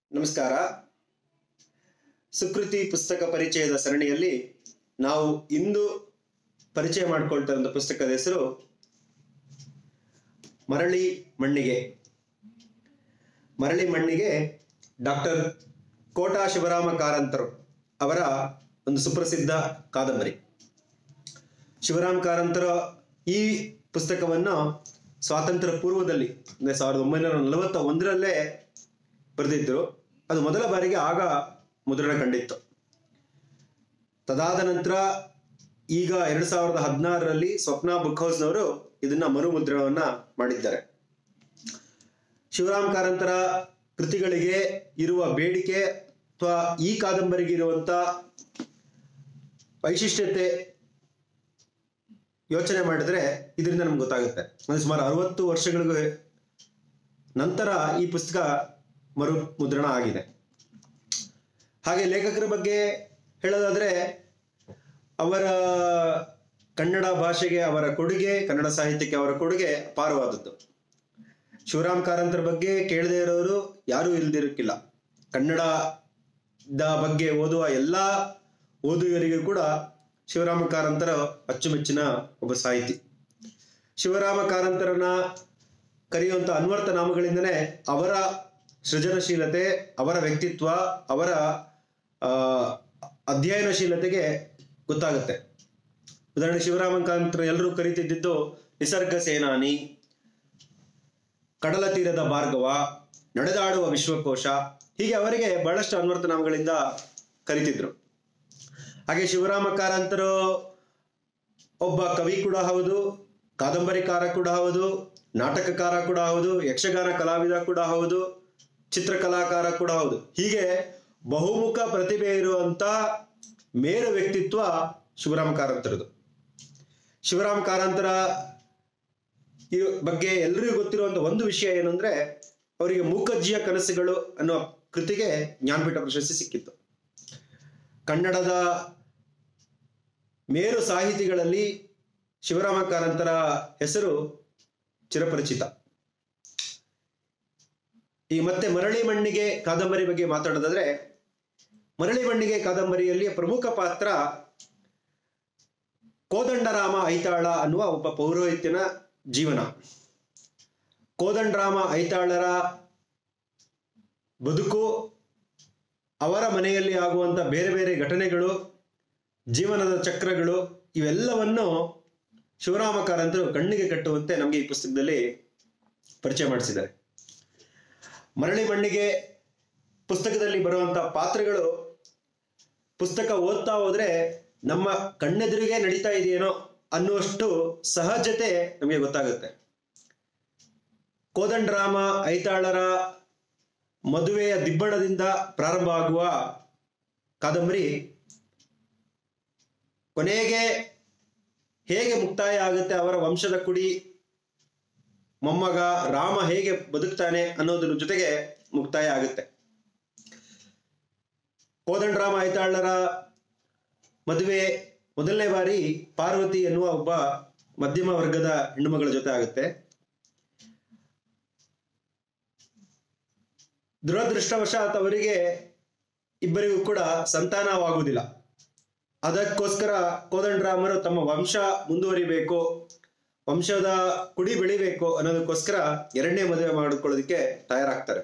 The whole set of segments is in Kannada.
ನಮಸ್ಕಾರ ಸುಕೃತಿ ಪುಸ್ತಕ ಪರಿಚಯದ ಸರಣಿಯಲ್ಲಿ ನಾವು ಇಂದು ಪರಿಚಯ ಮಾಡಿಕೊಳ್ತಾ ಇರೋ ಪುಸ್ತಕದ ಹೆಸರು ಮರಳಿ ಮಣ್ಣಿಗೆ ಮರಳಿ ಮಣ್ಣಿಗೆ ಡಾಕ್ಟರ್ ಕೋಟಾ ಶಿವರಾಮ ಕಾರಂತರು ಅವರ ಒಂದು ಸುಪ್ರಸಿದ್ಧ ಕಾದಂಬರಿ ಶಿವರಾಮ್ ಕಾರಂತರ ಈ ಪುಸ್ತಕವನ್ನು ಸ್ವಾತಂತ್ರ್ಯ ಪೂರ್ವದಲ್ಲಿ ಅಂದ್ರೆ ಸಾವಿರದ ಒಂಬೈನೂರ ನಲವತ್ತ ಒಂದರಲ್ಲೇ ಬರೆದಿದ್ದರು ಅದು ಮೊದಲ ಬಾರಿಗೆ ಆಗ ಮುದ್ರಣ ಕಂಡಿತ್ತು ತದಾದ ನಂತರ ಈಗ ಎರಡ್ ಸಾವಿರದ ಹದಿನಾರರಲ್ಲಿ ಸ್ವಪ್ನ ಬುಕ್ ಹೌಸ್ನವರು ಇದನ್ನ ಮರುಮುದ್ರಣವನ್ನ ಮಾಡಿದ್ದಾರೆ ಶಿವರಾಮ್ ಕಾರಂತರ ಕೃತಿಗಳಿಗೆ ಇರುವ ಬೇಡಿಕೆ ಅಥವಾ ಈ ಕಾದಂಬರಿಗೆ ಇರುವಂತ ವೈಶಿಷ್ಟ್ಯತೆ ಯೋಚನೆ ಮಾಡಿದ್ರೆ ಇದರಿಂದ ನಮ್ಗೆ ಗೊತ್ತಾಗುತ್ತೆ ಅಂದ್ರೆ ಸುಮಾರು ಅರವತ್ತು ವರ್ಷಗಳಿಗೂ ನಂತರ ಈ ಪುಸ್ತಕ ಮರು ಮುದ್ರಣ ಆಗಿದೆ ಹಾಗೆ ಲೇಖಕರ ಬಗ್ಗೆ ಹೇಳೋದಾದ್ರೆ ಅವರ ಕನ್ನಡ ಭಾಷೆಗೆ ಅವರ ಕೊಡುಗೆ ಕನ್ನಡ ಸಾಹಿತ್ಯಕ್ಕೆ ಅವರ ಕೊಡುಗೆ ಅಪಾರವಾದದ್ದು ಶಿವರಾಮ್ ಕಾರಂತರ ಬಗ್ಗೆ ಕೇಳದೇ ಇರೋರು ಯಾರೂ ಇಲ್ದಿರಕ್ಕಿಲ್ಲ ಕನ್ನಡದ ಬಗ್ಗೆ ಓದುವ ಎಲ್ಲ ಓದುಗರಿಗೂ ಕೂಡ ಶಿವರಾಮ ಕಾರಂತರ ಅಚ್ಚುಮೆಚ್ಚಿನ ಒಬ್ಬ ಸಾಹಿತಿ ಶಿವರಾಮ ಕಾರಂತರನ್ನ ಕರೆಯುವಂತ ಅನ್ವರ್ಥ ನಾಮಗಳಿಂದನೇ ಅವರ ಸೃಜನಶೀಲತೆ ಅವರ ವ್ಯಕ್ತಿತ್ವ ಅವರ ಆ, ಅಧ್ಯಯನಶೀಲತೆಗೆ ಗೊತ್ತಾಗುತ್ತೆ ಉದಾಹರಣೆ ಶಿವರಾಮ ಕಾರಂತರ ಎಲ್ಲರೂ ಕರಿತಿದ್ದಿದ್ದು ನಿಸರ್ಗ ಸೇನಾನಿ ಕಡಲ ತೀರದ ಭಾರ್ಗವ ನಡೆದಾಡುವ ವಿಶ್ವಕೋಶ ಹೀಗೆ ಅವರಿಗೆ ಬಹಳಷ್ಟು ಅನ್ವರ್ಥ ನಾಮಗಳಿಂದ ಕರಿತಿದ್ರು ಹಾಗೆ ಶಿವರಾಮ ಕಾರಂತರು ಒಬ್ಬ ಕವಿ ಕೂಡ ಹೌದು ಕಾದಂಬರಿಕಾರ ಕೂಡ ಹೌದು ನಾಟಕಕಾರ ಕೂಡ ಹೌದು ಯಕ್ಷಗಾನ ಕಲಾವಿದ ಕೂಡ ಹೌದು ಚಿತ್ರಕಲಾಕಾರ ಕೂಡ ಹೌದು ಹೀಗೆ ಬಹುಮುಖ ಪ್ರತಿಭೆ ಇರುವಂತ ಮೇರು ವ್ಯಕ್ತಿತ್ವ ಶಿವರಾಮ ಕಾರಂತರದು ಶಿವರಾಮ ಕಾರಂತರ ಈ ಬಗ್ಗೆ ಎಲ್ರಿಗೂ ಗೊತ್ತಿರುವಂತ ಒಂದು ವಿಷಯ ಏನಂದ್ರೆ ಅವರಿಗೆ ಮೂಕಜ್ಜಿಯ ಕನಸುಗಳು ಅನ್ನುವ ಕೃತಿಗೆ ಜ್ಞಾನಪೀಠ ಪ್ರಶಸ್ತಿ ಸಿಕ್ಕಿತ್ತು ಕನ್ನಡದ ಮೇರು ಸಾಹಿತಿಗಳಲ್ಲಿ ಶಿವರಾಮ ಕಾರಂತರ ಹೆಸರು ಚಿರಪರಿಚಿತ ಈ ಮತ್ತೆ ಮರಳಿ ಮಣ್ಣಿಗೆ ಕಾದಂಬರಿ ಬಗ್ಗೆ ಮಾತಾಡೋದಾದ್ರೆ ಮರಳಿ ಮಣ್ಣಿಗೆ ಕಾದಂಬರಿಯಲ್ಲಿ ಪ್ರಮುಖ ಪಾತ್ರ ಕೋದಂಡರಾಮ ಐತಾಳ ಅನ್ನುವ ಒಬ್ಬ ಪೌರೋಹಿತ್ಯನ ಜೀವನ ಕೋದಂಡರಾಮ ಐತಾಳರ ಬದುಕು ಅವರ ಮನೆಯಲ್ಲಿ ಆಗುವಂತ ಬೇರೆ ಬೇರೆ ಘಟನೆಗಳು ಜೀವನದ ಚಕ್ರಗಳು ಇವೆಲ್ಲವನ್ನು ಶಿವರಾಮ ಕಾರಂತರು ಕಣ್ಣಿಗೆ ಕಟ್ಟುವಂತೆ ನಮಗೆ ಈ ಪುಸ್ತಕದಲ್ಲಿ ಪರಿಚಯ ಮಾಡಿಸಿದ್ದಾರೆ ಮರಳಿ ಮಣ್ಣಿಗೆ ಪುಸ್ತಕದಲ್ಲಿ ಬರುವಂತ ಪಾತ್ರಗಳು ಪುಸ್ತಕ ಓದ್ತಾ ಹೋದ್ರೆ ನಮ್ಮ ಕಣ್ಣೆದುರಿಗೆ ನಡೀತಾ ಇದೆಯೇನೋ ಅನ್ನುವಷ್ಟು ಸಹಜತೆ ನಮಗೆ ಗೊತ್ತಾಗುತ್ತೆ ಕೋದಂಡರಾಮ ಐತಾಳರ ಮದುವೆಯ ದಿಬ್ಬಣದಿಂದ ಪ್ರಾರಂಭ ಆಗುವ ಕಾದಂಬರಿ ಕೊನೆಗೆ ಹೇಗೆ ಮುಕ್ತಾಯ ಆಗುತ್ತೆ ಅವರ ವಂಶದ ಕುಡಿ ಮೊಮ್ಮಗ ರಾಮ ಹೇಗೆ ಬದುಕ್ತಾನೆ ಅನ್ನೋದ್ರ ಜೊತೆಗೆ ಮುಕ್ತಾಯ ಆಗುತ್ತೆ ಕೋದಂಡರಾಮ ಐತಾಳರ ಮದುವೆ ಮೊದಲನೇ ಬಾರಿ ಪಾರ್ವತಿ ಎನ್ನುವ ಒಬ್ಬ ಮಧ್ಯಮ ವರ್ಗದ ಹೆಣ್ಣುಮಗಳ ಜೊತೆ ಆಗುತ್ತೆ ದುರದೃಷ್ಟವಶಾತ್ ಅವರಿಗೆ ಇಬ್ಬರಿಗೂ ಕೂಡ ಸಂತಾನವಾಗುವುದಿಲ್ಲ ಅದಕ್ಕೋಸ್ಕರ ಕೋದಂಡರಾಮರು ತಮ್ಮ ವಂಶ ಮುಂದುವರಿಬೇಕು ವಂಶದ ಕುಡಿ ಬೆಳಿಬೇಕು ಅನ್ನೋದಕ್ಕೋಸ್ಕರ ಎರಡನೇ ಮದುವೆ ಮಾಡಿಕೊಳ್ಳೋದಕ್ಕೆ ತಯಾರಾಗ್ತಾರೆ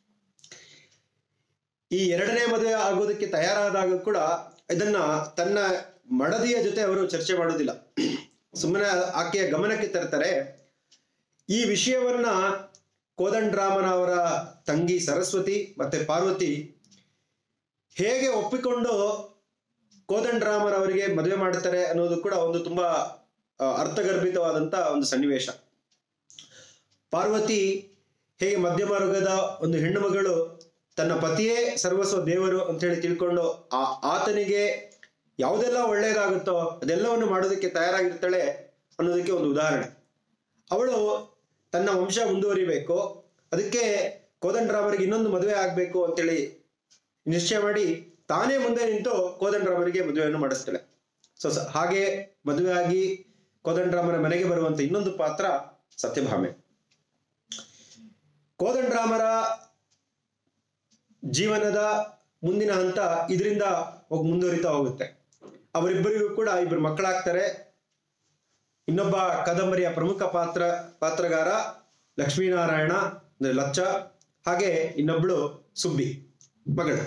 ಈ ಎರಡನೇ ಮದುವೆ ಆಗೋದಕ್ಕೆ ತಯಾರಾದಾಗ ಕೂಡ ಇದನ್ನ ತನ್ನ ಮಡದಿಯ ಜೊತೆ ಅವರು ಚರ್ಚೆ ಮಾಡೋದಿಲ್ಲ ಸುಮ್ಮನೆ ಆಕೆಯ ಗಮನಕ್ಕೆ ತರ್ತಾರೆ ಈ ವಿಷಯವನ್ನ ಕೋದಂಡರಾಮನ ಅವರ ತಂಗಿ ಸರಸ್ವತಿ ಮತ್ತೆ ಪಾರ್ವತಿ ಹೇಗೆ ಒಪ್ಪಿಕೊಂಡು ಕೋದಂಡರಾಮರವರಿಗೆ ಮದುವೆ ಮಾಡ್ತಾರೆ ಅನ್ನೋದು ಕೂಡ ಒಂದು ತುಂಬಾ ಆ, ಅರ್ಥಗರ್ಭಿತವಾದಂತ ಒಂದು ಸನ್ನಿವೇಶ ಪಾರ್ವತಿ ಹೇಗೆ ಮಧ್ಯಮ ವರ್ಗದ ಒಂದು ಹೆಣ್ಣು ಮಗಳು ತನ್ನ ಪತಿಯೇ ಸರ್ವಸ್ವ ದೇವರು ಅಂತ ಹೇಳಿ ತಿಳ್ಕೊಂಡು ಆ ಆತನಿಗೆ ಯಾವುದೆಲ್ಲ ಒಳ್ಳೆಯದಾಗುತ್ತೋ ಅದೆಲ್ಲವನ್ನು ಮಾಡೋದಕ್ಕೆ ತಯಾರಾಗಿರ್ತಾಳೆ ಅನ್ನೋದಕ್ಕೆ ಒಂದು ಉದಾಹರಣೆ ಅವಳು ತನ್ನ ವಂಶ ಮುಂದುವರಿಬೇಕು ಅದಕ್ಕೆ ಕೋದಂಡರಾಮರಿಗೆ ಇನ್ನೊಂದು ಮದುವೆ ಆಗ್ಬೇಕು ಅಂತೇಳಿ ನಿಶ್ಚಯ ಮಾಡಿ ತಾನೇ ಮುಂದೆ ನಿಂತು ಕೋದಂಡರಾಮರಿಗೆ ಮದುವೆಯನ್ನು ಮಾಡಿಸ್ತಾಳೆ ಸೊ ಸ- ಹಾಗೆ ಮದುವೆ ಆಗಿ ಕೋದಂಡರಾಮನ ಮನೆಗೆ ಬರುವಂತ ಇನ್ನೊಂದು ಪಾತ್ರ ಸತ್ಯಭಾಮೆ ಕೋದಂಡರಾಮರ ಜೀವನದ ಮುಂದಿನ ಹಂತ ಇದರಿಂದ ಹೋಗಿ ಮುಂದುವರಿತಾ ಹೋಗುತ್ತೆ ಅವರಿಬ್ಬರಿಗೂ ಕೂಡ ಇಬ್ಬರು ಮಕ್ಕಳಾಗ್ತಾರೆ ಇನ್ನೊಬ್ಬ ಕಾದಂಬರಿಯ ಪ್ರಮುಖ ಪಾತ್ರ ಪಾತ್ರಗಾರ ಲಕ್ಷ್ಮೀನಾರಾಯಣ ಅಂದ್ರೆ ಲಚ್ಚ ಹಾಗೆ ಇನ್ನೊಬ್ಳು ಸುಬ್ಬಿ ಮಗಳು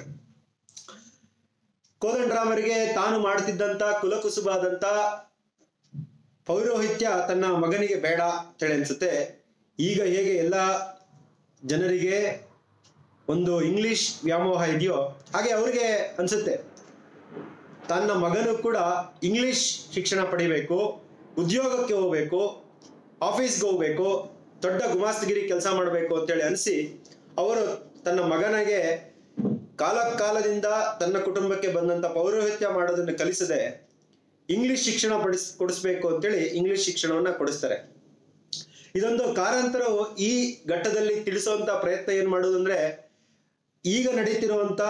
ಕೋದಂಡರಾಮರಿಗೆ ತಾನು ಮಾಡ್ತಿದ್ದಂತ ಕುಲಕುಸುಬಾದಂತ ಪೌರೋಹಿತ್ಯ ತನ್ನ ಮಗನಿಗೆ ಬೇಡ ಅಂತೇಳಿ ಅನ್ಸುತ್ತೆ ಈಗ ಹೇಗೆ ಎಲ್ಲ ಜನರಿಗೆ ಒಂದು ಇಂಗ್ಲಿಷ್ ವ್ಯಾಮೋಹ ಇದೆಯೋ ಹಾಗೆ ಅವ್ರಿಗೆ ಅನ್ಸುತ್ತೆ ತನ್ನ ಮಗನು ಕೂಡ ಇಂಗ್ಲಿಷ್ ಶಿಕ್ಷಣ ಪಡಿಬೇಕು ಉದ್ಯೋಗಕ್ಕೆ ಹೋಗ್ಬೇಕು ಆಫೀಸ್ಗೆ ಹೋಗ್ಬೇಕು ದೊಡ್ಡ ಗುಮಾಸ್ತಗಿರಿ ಕೆಲಸ ಮಾಡಬೇಕು ಅಂತೇಳಿ ಅನಿಸಿ ಅವರು ತನ್ನ ಮಗನಿಗೆ ಕಾಲ ಕಾಲದಿಂದ ತನ್ನ ಕುಟುಂಬಕ್ಕೆ ಬಂದಂತ ಪೌರೋಹಿತ್ಯ ಮಾಡೋದನ್ನು ಕಲಿಸದೆ ಇಂಗ್ಲಿಷ್ ಶಿಕ್ಷಣ ಪಡಿಸ್ ಕೊಡಿಸ್ಬೇಕು ಅಂತೇಳಿ ಇಂಗ್ಲಿಷ್ ಶಿಕ್ಷಣವನ್ನ ಕೊಡಿಸ್ತಾರೆ ಇದೊಂದು ಕಾರಂತರು ಈ ಘಟ್ಟದಲ್ಲಿ ತಿಳಿಸುವಂತ ಪ್ರಯತ್ನ ಏನ್ ಮಾಡೋದಂದ್ರೆ ಈಗ ನಡೀತಿರುವಂತ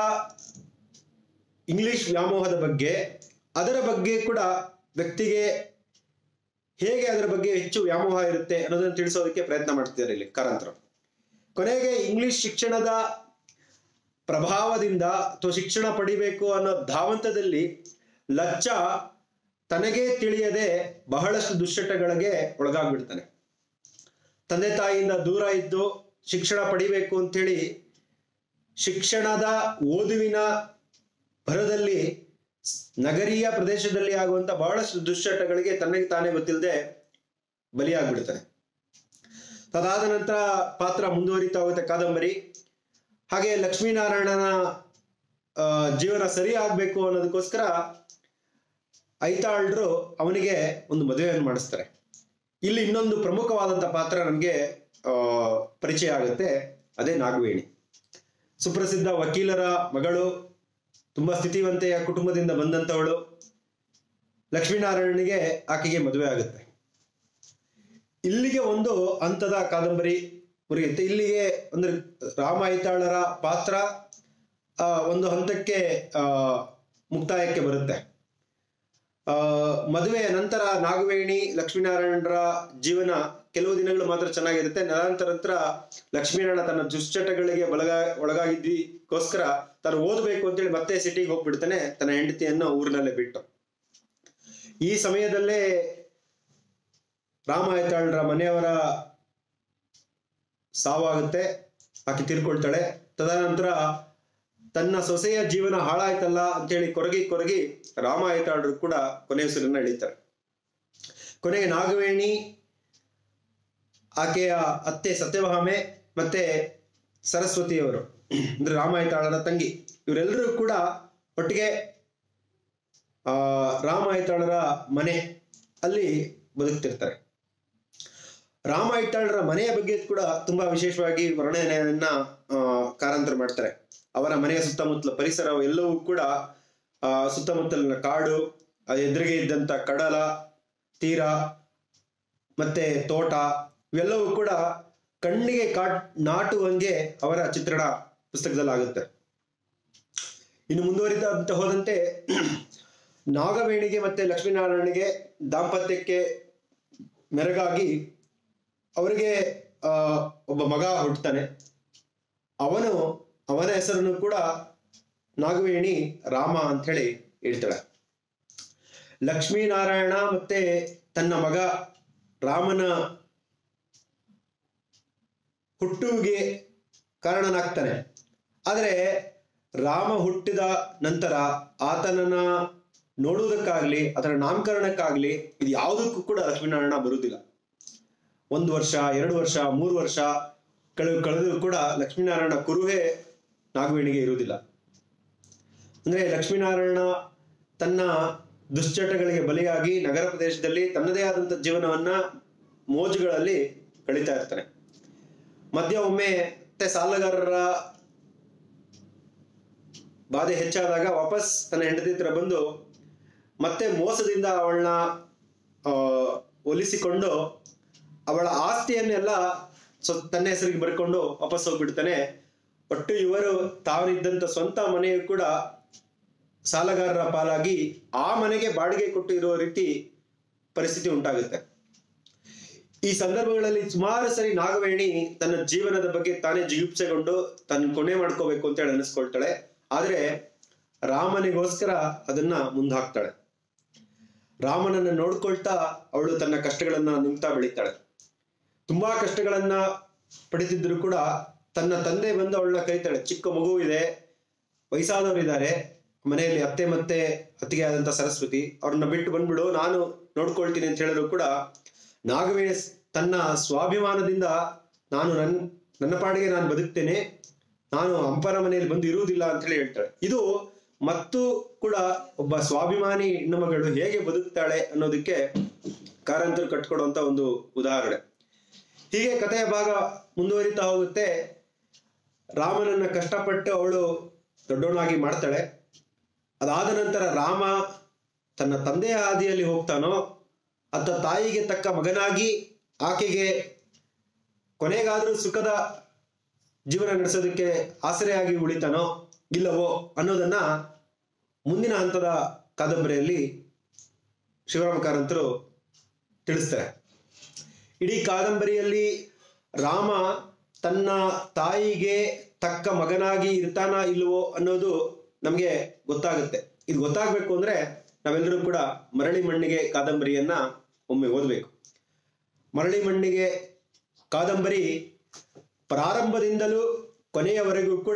ಇಂಗ್ಲಿಷ್ ವ್ಯಾಮೋಹದ ಬಗ್ಗೆ ಅದರ ಬಗ್ಗೆ ಕೂಡ ವ್ಯಕ್ತಿಗೆ ಹೇಗೆ ಅದರ ಬಗ್ಗೆ ಹೆಚ್ಚು ವ್ಯಾಮೋಹ ಇರುತ್ತೆ ಅನ್ನೋದನ್ನು ತಿಳಿಸೋದಕ್ಕೆ ಪ್ರಯತ್ನ ಮಾಡ್ತಿದ್ದಾರೆ ಇಲ್ಲಿ ಕಾರಂತರು ಕೊನೆಗೆ ಇಂಗ್ಲಿಷ್ ಶಿಕ್ಷಣದ ಪ್ರಭಾವದಿಂದ ಅಥವಾ ಶಿಕ್ಷಣ ಪಡಿಬೇಕು ಅನ್ನೋ ಧಾವಂತದಲ್ಲಿ ಲಚ್ಚ ತನಗೇ ತಿಳಿಯದೆ ಬಹಳಷ್ಟು ದುಶ್ಚಟಗಳಿಗೆ ಒಳಗಾಗ್ಬಿಡ್ತಾನೆ ತಂದೆ ತಾಯಿಯಿಂದ ದೂರ ಇದ್ದು ಶಿಕ್ಷಣ ಪಡಿಬೇಕು ಅಂತೇಳಿ ಶಿಕ್ಷಣದ ಓದುವಿನ ಭರದಲ್ಲಿ ನಗರೀಯ ಪ್ರದೇಶದಲ್ಲಿ ಆಗುವಂತ ಬಹಳಷ್ಟು ದುಶ್ಚಟಗಳಿಗೆ ತನಗೆ ತಾನೇ ಗೊತ್ತಿಲ್ಲದೆ ಬಲಿಯಾಗ್ಬಿಡ್ತಾನೆ ಅದಾದ ನಂತರ ಪಾತ್ರ ಮುಂದುವರಿತಾ ಹೋಗುತ್ತೆ ಕಾದಂಬರಿ ಹಾಗೆ ಲಕ್ಷ್ಮೀನಾರಾಯಣನ ಆ, ಜೀವನ ಸರಿ ಆಗ್ಬೇಕು ಅನ್ನೋದಕ್ಕೋಸ್ಕರ ಐತಾಳ್ರು ಅವನಿಗೆ ಒಂದು ಮದುವೆಯನ್ನು ಮಾಡಿಸ್ತಾರೆ ಇಲ್ಲಿ ಇನ್ನೊಂದು ಪ್ರಮುಖವಾದಂಥ ಪಾತ್ರ ನಮಗೆ ಪರಿಚಯ ಆಗುತ್ತೆ ಅದೇ ನಾಗವೇಣಿ ಸುಪ್ರಸಿದ್ಧ ವಕೀಲರ ಮಗಳು ತುಂಬಾ ಸ್ಥಿತಿವಂತೆಯ ಕುಟುಂಬದಿಂದ ಬಂದಂಥವಳು ಲಕ್ಷ್ಮೀನಾರಾಯಣನಿಗೆ ಆಕೆಗೆ ಮದುವೆ ಆಗುತ್ತೆ ಇಲ್ಲಿಗೆ ಒಂದು ಹಂತದ ಕಾದಂಬರಿ ಮುರಿಯುತ್ತೆ ಇಲ್ಲಿಗೆ ಅಂದ್ರೆ ರಾಮ ಐತಾಳರ ಪಾತ್ರ ಆ, ಒಂದು ಹಂತಕ್ಕೆ ಆ, ಮುಕ್ತಾಯಕ್ಕೆ ಬರುತ್ತೆ ಆ, ಮದುವೆಯ ನಂತರ ನಾಗವೇಣಿ ಲಕ್ಷ್ಮೀನಾರಾಯಣರ ಜೀವನ ಕೆಲವು ದಿನಗಳು ಮಾತ್ರ ಚೆನ್ನಾಗಿರುತ್ತೆ ನಂತರ ನಂತರ ಲಕ್ಷ್ಮೀನಾರಾಯಣ ತನ್ನ ದುಶ್ಚಟಗಳಿಗೆ ಬಳಗ ಒಳಗಾಗಿದ್ದಕ್ಕೋಸ್ಕರ ತಾನು ಓದಬೇಕು ಅಂತೇಳಿ ಮತ್ತೆ ಸಿಟಿಗೆ ಹೋಗ್ಬಿಡ್ತಾನೆ ತನ್ನ ಹೆಂಡತಿಯನ್ನು ಊರಿನಲ್ಲೇ ಬಿಟ್ಟು ಈ ಸಮಯದಲ್ಲೇ ರಾಮ ಐತಾಳ್ರ ಮನೆಯವರ ಸಾವಾಗುತ್ತೆ ಆಕೆ ತೀರ್ಕೊಳ್ತಾಳೆ ತದನಂತರ ತನ್ನ ಸೊಸೆಯ ಜೀವನ ಹಾಳಾಯ್ತಲ್ಲ ಅಂತೇಳಿ ಕೊರಗಿ ಕೊರಗಿ ರಾಮ ಐತಾಳ್ರು ಕೂಡ ಕೊನೆ ಉಸಿರನ್ನ ಎಳಿತಾರೆ ಕೊನೆಗೆ ನಾಗವೇಣಿ ಆಕೆಯ ಅತ್ತೆ ಸತ್ಯಭಾಮೆ ಮತ್ತೆ ಸರಸ್ವತಿಯವರು ಅಂದ್ರೆ ರಾಮ ಐತಾಳರ ತಂಗಿ ಇವರೆಲ್ಲರೂ ಕೂಡ ಒಟ್ಟಿಗೆ ಆ ರಾಮ ಐತಾಳರ ಮನೆ ಅಲ್ಲಿ ಬದುಕ್ತಿರ್ತಾರೆ ರಾಮ ಐತಾಳರ ಮನೆಯ ಬಗ್ಗೆ ಕೂಡ ತುಂಬಾ ವಿಶೇಷವಾಗಿ ವರ್ಣನೆಯನ್ನ ಆ, ಕಾರಂತರು ಮಾಡ್ತಾರೆ ಅವರ ಮನೆಯ ಸುತ್ತಮುತ್ತಲ ಪರಿಸರ ಎಲ್ಲವೂ ಕೂಡ ಆ ಸುತ್ತಮುತ್ತಲಿನ ಕಾಡು ಆ ಎದುರಿಗೆ ಇದ್ದಂತ ಕಡಲ ತೀರ ಮತ್ತೆ ತೋಟ ಇವೆಲ್ಲವೂ ಕೂಡ ಕಣ್ಣಿಗೆ ಕಾಟ್ ನಾಟುವಂಗೆ ಅವರ ಚಿತ್ರಣ ಪುಸ್ತಕದಲ್ಲಿ ಆಗುತ್ತೆ ಇನ್ನು ಮುಂದುವರಿತಾ ಅಂತ ಹೋದಂತೆ ನಾಗವೇಣಿಗೆ ಮತ್ತೆ ಲಕ್ಷ್ಮೀನಾರಾಯಣನಿಗೆ ದಾಂಪತ್ಯಕ್ಕೆ ಮೆರಗಾಗಿ ಅವರಿಗೆ ಆ ಒಬ್ಬ ಮಗ ಹುಟ್ಟುತ್ತಾನೆ ಅವನು ಅವನ ಹೆಸರನ್ನು ಕೂಡ ನಾಗವೇಣಿ ರಾಮ ಅಂತ ಹೇಳಿ ಹೇಳ್ತಾಳೆ ಲಕ್ಷ್ಮೀನಾರಾಯಣ ಮತ್ತೆ ತನ್ನ ಮಗ ರಾಮನ ಹುಟ್ಟುವಿಗೆ ಕಾರಣನಾಗ್ತಾನೆ ಆದರೆ ರಾಮ ಹುಟ್ಟಿದ ನಂತರ ಆತನನ್ನ ನೋಡುವುದಕ್ಕಾಗ್ಲಿ ಅದರ ನಾಮಕರಣಕ್ಕಾಗ್ಲಿ ಇದು ಯಾವುದಕ್ಕೂ ಕೂಡ ಲಕ್ಷ್ಮೀನಾರಾಯಣ ಬರುವುದಿಲ್ಲ ಒಂದು ವರ್ಷ ಎರಡು ವರ್ಷ ಮೂರು ವರ್ಷ ಕಳೆದು ಕಳೆದು ಕೂಡ ಲಕ್ಷ್ಮೀನಾರಾಯಣ ಕುರುಹೇ ನಾಗವೇಣಿಗೆ ಇರುವುದಿಲ್ಲ ಅಂದ್ರೆ ಲಕ್ಷ್ಮೀನಾರಾಯಣ ತನ್ನ ದುಶ್ಚಟಗಳಿಗೆ ಬಲಿಯಾಗಿ ನಗರ ಪ್ರದೇಶದಲ್ಲಿ ತನ್ನದೇ ಆದಂತ ಜೀವನವನ್ನ ಮೋಜುಗಳಲ್ಲಿ ಕಳೀತಾ ಇರ್ತಾನೆ ಮಧ್ಯ ಒಮ್ಮೆ ಮತ್ತೆ ಸಾಲಗಾರರ ಬಾಧೆ ಹೆಚ್ಚಾದಾಗ ವಾಪಸ್ ತನ್ನ ಹೆಂಡತಿ ಹತ್ರ ಬಂದು ಮತ್ತೆ ಮೋಸದಿಂದ ಅವಳನ್ನ ಆ, ಒಲಿಸಿಕೊಂಡು ಅವಳ ಆಸ್ತಿಯನ್ನೆಲ್ಲ ಸ್ವ ತನ್ನ ಹೆಸರಿಗೆ ಬರ್ಕೊಂಡು ವಾಪಸ್ ಹೋಗ್ಬಿಡ್ತಾನೆ ಒಟ್ಟು ಇವರು ತಾವಿದ್ದಂತ ಸ್ವಂತ ಮನೆಯು ಕೂಡ ಸಾಲಗಾರರ ಪಾಲಾಗಿ ಆ ಮನೆಗೆ ಬಾಡಿಗೆ ಕೊಟ್ಟು ಇರೋ ರೀತಿ ಪರಿಸ್ಥಿತಿ ಉಂಟಾಗುತ್ತೆ ಈ ಸಂದರ್ಭಗಳಲ್ಲಿ ಸುಮಾರು ಸರಿ ನಾಗವೇಣಿ ತನ್ನ ಜೀವನದ ಬಗ್ಗೆ ತಾನೇ ಜಿಗುಪ್ಸೆಗೊಂಡು ತನ್ನ ಕೊನೆ ಮಾಡ್ಕೋಬೇಕು ಅಂತ ಹೇಳಿ ಅನಿಸ್ಕೊಳ್ತಾಳೆ ಆದ್ರೆ ರಾಮನಿಗೋಸ್ಕರ ಅದನ್ನ ಮುಂದಾಕ್ತಾಳೆ ರಾಮನನ್ನ ನೋಡ್ಕೊಳ್ತಾ ಅವಳು ತನ್ನ ಕಷ್ಟಗಳನ್ನ ನುಂಗ್ತಾ ಬೆಳೀತಾಳೆ ತುಂಬಾ ಕಷ್ಟಗಳನ್ನ ಪಡಿತಿದ್ರು ಕೂಡ ತನ್ನ ತಂದೆ ಬಂದು ಅವಳನ್ನ ಕರೀತಾಳೆ ಚಿಕ್ಕ ಮಗು ಇದೆ ವಯಸ್ಸಾದವರಿದ್ದಾರೆ ಮನೆಯಲ್ಲಿ ಅತ್ತೆ ಮತ್ತೆ ಅತ್ತಿಗೆ ಆದಂತ ಸರಸ್ವತಿ ಅವ್ರನ್ನ ಬಿಟ್ಟು ಬಂದ್ಬಿಡು ನಾನು ನೋಡ್ಕೊಳ್ತೀನಿ ಅಂತ ಹೇಳಿದ್ರು ಕೂಡ ನಾಗವೇಣಿ ತನ್ನ ಸ್ವಾಭಿಮಾನದಿಂದ ನಾನು ನನ್ ನನ್ನ ಪಾಡಿಗೆ ನಾನು ಬದುಕ್ತೇನೆ ನಾನು ಅಂಪನ ಮನೆಯಲ್ಲಿ ಬಂದು ಇರುವುದಿಲ್ಲ ಅಂತ ಹೇಳಿ ಹೇಳ್ತಾಳೆ ಇದು ಮತ್ತು ಕೂಡ ಒಬ್ಬ ಸ್ವಾಭಿಮಾನಿ ಹೆಣ್ಣು ಮಗಳು ಹೇಗೆ ಬದುಕ್ತಾಳೆ ಅನ್ನೋದಕ್ಕೆ ಕಾರಂತರು ಕಟ್ಕೊಡುವಂತ ಒಂದು ಉದಾಹರಣೆ ಹೀಗೆ ಕಥೆಯ ಭಾಗ ಮುಂದುವರಿತಾ ಹೋಗುತ್ತೆ ರಾಮನನ್ನ ಕಷ್ಟಪಟ್ಟು ಅವಳು ದೊಡ್ಡವನಾಗಿ ಮಾಡ್ತಾಳೆ ಅದಾದ ನಂತರ ರಾಮ ತನ್ನ ತಂದೆಯ ಹಾದಿಯಲ್ಲಿ ಹೋಗ್ತಾನೋ ಅಥವಾ ತಾಯಿಗೆ ತಕ್ಕ ಮಗನಾಗಿ ಆಕೆಗೆ ಕೊನೆಗಾದ್ರೂ ಸುಖದ ಜೀವನ ನಡೆಸೋದಕ್ಕೆ ಆಸರೆಯಾಗಿ ಉಳಿತಾನೋ ಇಲ್ಲವೋ ಅನ್ನೋದನ್ನ ಮುಂದಿನ ಹಂತದ ಕಾದಂಬರಿಯಲ್ಲಿ ಶಿವರಾಮ ಕಾರಂತರು ತಿಳಿಸ್ತಾರೆ ಇಡೀ ಕಾದಂಬರಿಯಲ್ಲಿ ರಾಮ ತನ್ನ ತಾಯಿಗೆ ತಕ್ಕ ಮಗನಾಗಿ ಇರ್ತಾನ ಇಲ್ವೋ ಅನ್ನೋದು ನಮಗೆ ಗೊತ್ತಾಗುತ್ತೆ ಇದು ಗೊತ್ತಾಗ್ಬೇಕು ಅಂದ್ರೆ ನಾವೆಲ್ಲರೂ ಕೂಡ ಮರಳಿ ಮಣ್ಣಿಗೆ ಕಾದಂಬರಿಯನ್ನ ಒಮ್ಮೆ ಓದಬೇಕು ಮರಳಿ ಮಣ್ಣಿಗೆ ಕಾದಂಬರಿ ಪ್ರಾರಂಭದಿಂದಲೂ ಕೊನೆಯವರೆಗೂ ಕೂಡ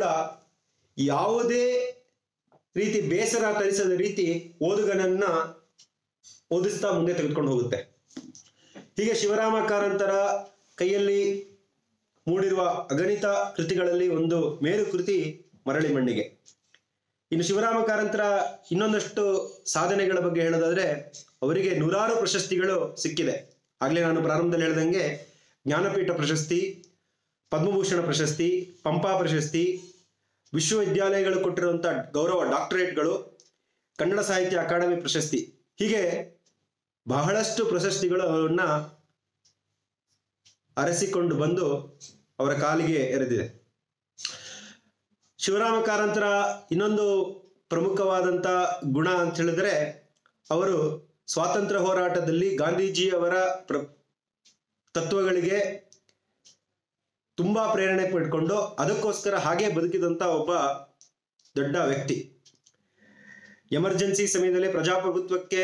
ಯಾವುದೇ ರೀತಿ ಬೇಸರ ತರಿಸದ ರೀತಿ ಓದುಗನನ್ನ ಓದಿಸ್ತಾ ಮುಂದೆ ತೆಗೆದುಕೊಂಡು ಹೋಗುತ್ತೆ ಹೀಗೆ ಶಿವರಾಮ ಕಾರಂತರ ಕೈಯಲ್ಲಿ ಮೂಡಿರುವ ಅಗಣಿತ ಕೃತಿಗಳಲ್ಲಿ ಒಂದು ಮೇರು ಕೃತಿ ಮರಳಿ ಮಣ್ಣಿಗೆ ಇನ್ನು ಶಿವರಾಮ ಕಾರಂತರ ಇನ್ನೊಂದಷ್ಟು ಸಾಧನೆಗಳ ಬಗ್ಗೆ ಹೇಳೋದಾದ್ರೆ ಅವರಿಗೆ ನೂರಾರು ಪ್ರಶಸ್ತಿಗಳು ಸಿಕ್ಕಿದೆ ಆಗ್ಲೇ ನಾನು ಪ್ರಾರಂಭದಲ್ಲಿ ಹೇಳ್ದಂಗೆ ಜ್ಞಾನಪೀಠ ಪ್ರಶಸ್ತಿ ಪದ್ಮಭೂಷಣ ಪ್ರಶಸ್ತಿ ಪಂಪಾ ಪ್ರಶಸ್ತಿ ವಿಶ್ವವಿದ್ಯಾಲಯಗಳು ಕೊಟ್ಟಿರುವಂತ ಗೌರವ ಡಾಕ್ಟರೇಟ್ಗಳು ಕನ್ನಡ ಸಾಹಿತ್ಯ ಅಕಾಡೆಮಿ ಪ್ರಶಸ್ತಿ ಹೀಗೆ ಬಹಳಷ್ಟು ಪ್ರಶಸ್ತಿಗಳು ಅವರನ್ನ ಅರಸಿಕೊಂಡು ಬಂದು ಅವರ ಕಾಲಿಗೆ ಎರೆದಿದೆ ಶಿವರಾಮ ಕಾರಂತರ ಇನ್ನೊಂದು ಪ್ರಮುಖವಾದಂತ ಗುಣ ಅಂತ ಹೇಳಿದ್ರೆ ಅವರು ಸ್ವಾತಂತ್ರ್ಯ ಹೋರಾಟದಲ್ಲಿ ಗಾಂಧೀಜಿ ಅವರ ಪ್ರ ತತ್ವಗಳಿಗೆ ತುಂಬಾ ಪ್ರೇರಣೆ ಪಡ್ಕೊಂಡು ಅದಕ್ಕೋಸ್ಕರ ಹಾಗೆ ಬದುಕಿದಂತ ಒಬ್ಬ ದೊಡ್ಡ ವ್ಯಕ್ತಿ ಎಮರ್ಜೆನ್ಸಿ ಸಮಯದಲ್ಲಿ ಪ್ರಜಾಪ್ರಭುತ್ವಕ್ಕೆ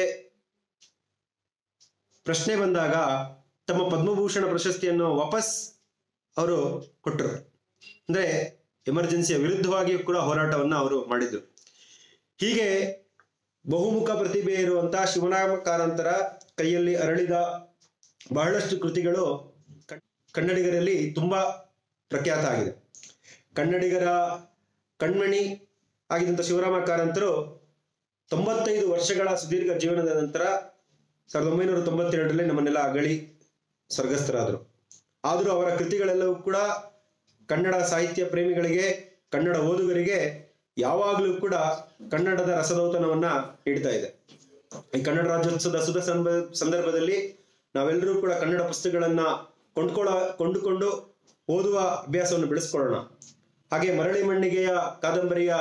ಪ್ರಶ್ನೆ ಬಂದಾಗ ತಮ್ಮ ಪದ್ಮಭೂಷಣ ಪ್ರಶಸ್ತಿಯನ್ನು ವಾಪಸ್ ಅವರು ಕೊಟ್ಟರು ಅಂದ್ರೆ ಎಮರ್ಜೆನ್ಸಿಯ ವಿರುದ್ಧವಾಗಿಯೂ ಕೂಡ ಹೋರಾಟವನ್ನ ಅವರು ಮಾಡಿದ್ರು ಹೀಗೆ ಬಹುಮುಖ ಪ್ರತಿಭೆ ಇರುವಂತಹ ಶಿವರಾಮ ಕಾರಂತರ ಕೈಯಲ್ಲಿ ಅರಳಿದ ಬಹಳಷ್ಟು ಕೃತಿಗಳು ಕನ್- ಕನ್ನಡಿಗರಲ್ಲಿ ತುಂಬಾ ಪ್ರಖ್ಯಾತ ಆಗಿದೆ ಕನ್ನಡಿಗರ ಕಣ್ಮಣಿ ಆಗಿದ್ದಂಥ ಶಿವರಾಮ ಕಾರಂತರು ತೊಂಬತ್ತೈದು ವರ್ಷಗಳ ಸುದೀರ್ಘ ಜೀವನದ ನಂತರ ಸಾವಿರದ ಒಂಬೈನೂರ ತೊಂಬತ್ತೆರಡರಲ್ಲಿ ನಮ್ಮನ್ನೆಲ್ಲ ಅಗಳಿ ಸ್ವರ್ಗಸ್ಥರಾದರು ಆದರೂ ಅವರ ಕೃತಿಗಳೆಲ್ಲವೂ ಕೂಡ ಕನ್ನಡ ಸಾಹಿತ್ಯ ಪ್ರೇಮಿಗಳಿಗೆ ಕನ್ನಡ ಓದುಗರಿಗೆ ಯಾವಾಗಲೂ ಕೂಡ ಕನ್ನಡದ ರಸದೌತಣವನ್ನ ನೀಡ್ತಾ ಇದೆ ಈ ಕನ್ನಡ ರಾಜ್ಯೋತ್ಸವದ ಸುದ ಸಂಬ- ಸಂದರ್ಭದಲ್ಲಿ ನಾವೆಲ್ಲರೂ ಕೂಡ ಕನ್ನಡ ಪುಸ್ತಕಗಳನ್ನ ಕೊಂಡ್ಕೊಳ್ಳ ಕೊಂಡುಕೊಂಡು ಓದುವ ಅಭ್ಯಾಸವನ್ನು ಬೆಳೆಸ್ಕೊಳ್ಳೋಣ ಹಾಗೆ ಮರಳಿ ಮಣ್ಣಿಗೆಯ ಕಾದಂಬರಿಯ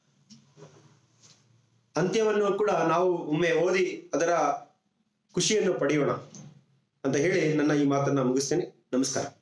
ಅಂತ್ಯವನ್ನು ಕೂಡ ನಾವು ಒಮ್ಮೆ ಓದಿ ಅದರ ಖುಷಿಯನ್ನು ಪಡೆಯೋಣ ಅಂತ ಹೇಳಿ ನನ್ನ ಈ ಮಾತನ್ನ ಮುಗಿಸ್ತೇನೆ ನಮಸ್ಕಾರ